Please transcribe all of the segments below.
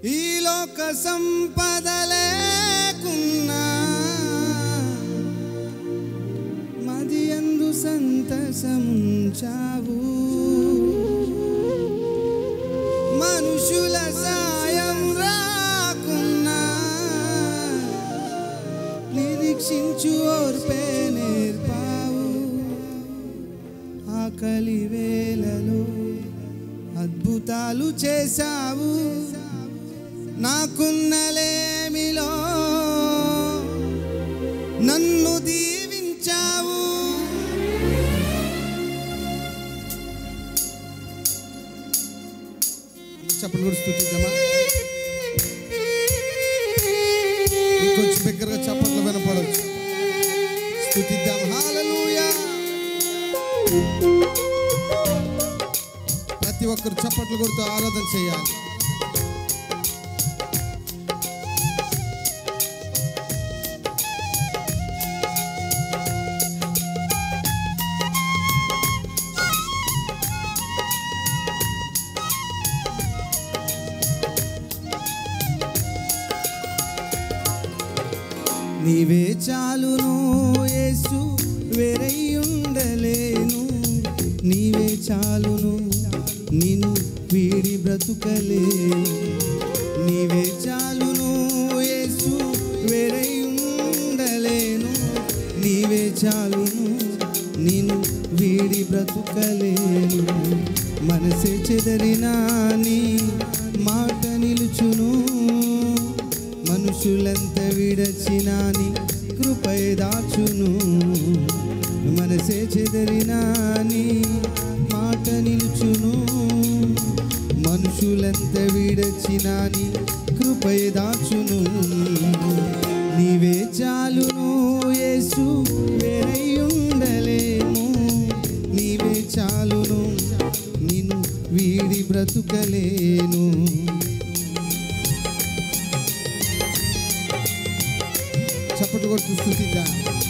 ఈ లోక సంపద లేకున్నా మది అందు సంతసముంచావు మనుషుల సాయం రాకున్నా నిరీక్షించు ఓర్పే నేర్పావు ఆకలి వేలలో అద్భుతాలు చేశావు నాకున్నలేమిలో నన్ను దీవించావు చెప్పలు కూడా స్థుతిద్దామా ఇంకొంచెం బిగ్గరగా చప్పట్లు వినపడవచ్చు స్థుతిద్దాం హాలూయా ప్రతి ఒక్కరు చప్పట్లు కొడుతూ ఆరాధన చేయాలి నీవే చాలును యేసు వేరయ్యుండలేను నీవే చాలును నిన్ను వీడి బ్రతుకలేను నీవే చాలును యేసు వేరయ్యుండలేను నీవే చాలును నిన్ను వీడి బ్రతుకలేను మనసే చెదరినా నీ మాట నిలుచును మనుషులంత విడచినాని కృపై దాచును మనసే చెదరినాని మాట నిలుచును మనుషులంత విడచినాని కృపై దాచును నీవే చాలును యేసు వేరయ్యుండలేము నీవే చాలును నిన్ను వీడి బ్రతుకలేను చప్పటి కొట్టు స్థుతిద్దా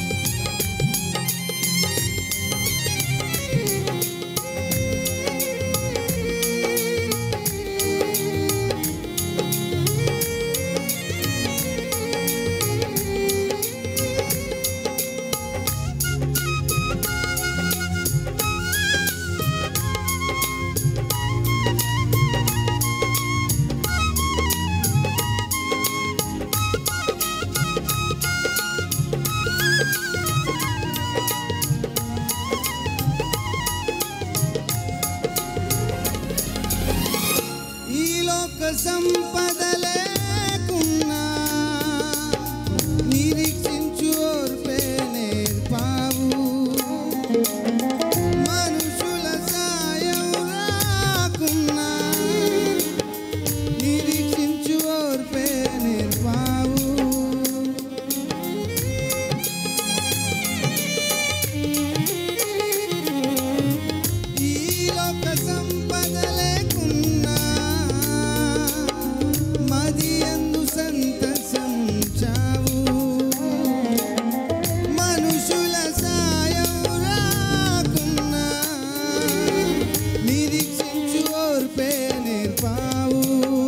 ఈ లోక సంపద లేకున్నా నిరీక్షించు ఓర్పే నేర్పావు మనుషుల సాయం రాకున్నా నిరీక్షించు ఓర్పే నేర్పావు ఈ లోక సంపద లేకున్నా మది అందు సంతసించావు మనుషుల సాయం రాకున్నా నిరీక్షించు ఓర్పే నేర్పావు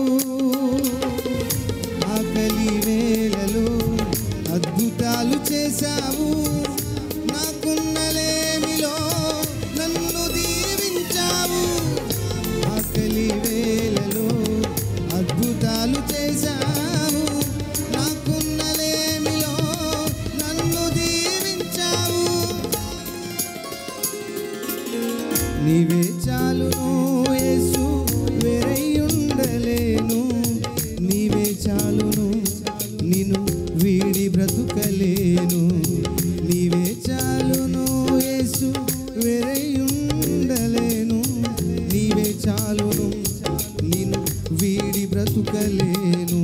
ఆకలి వేలలో అద్భుతాలు చేశావు నాకున్నలేమిలో నన్ను దీవించావు ఆకలి వేలలో అద్భుతాలు చేశావు నాకున్నలేమిలో నన్ను దీవించావు నీవే చాలును యేసు వేరయ్యుండలేను నీవే చాలును నిన్ను వీడి బ్రతుకలేను నీవే చాలును యేసు వేరయ్యుండలేను నీవే చాలును నిన్ను వీడి బ్రతుకలేను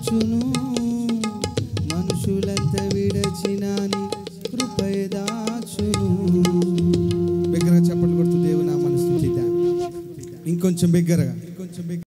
దాచును మనుషులంత విడచినాని కృపయ దాచును బిగ్గరగా చెప్పండి కొడుతూ దేవుని నామాన్ని స్తుతిద్దాం ఇంకొంచెం బిగ్గరగా ఇంకొంచెం బిగ్గరగా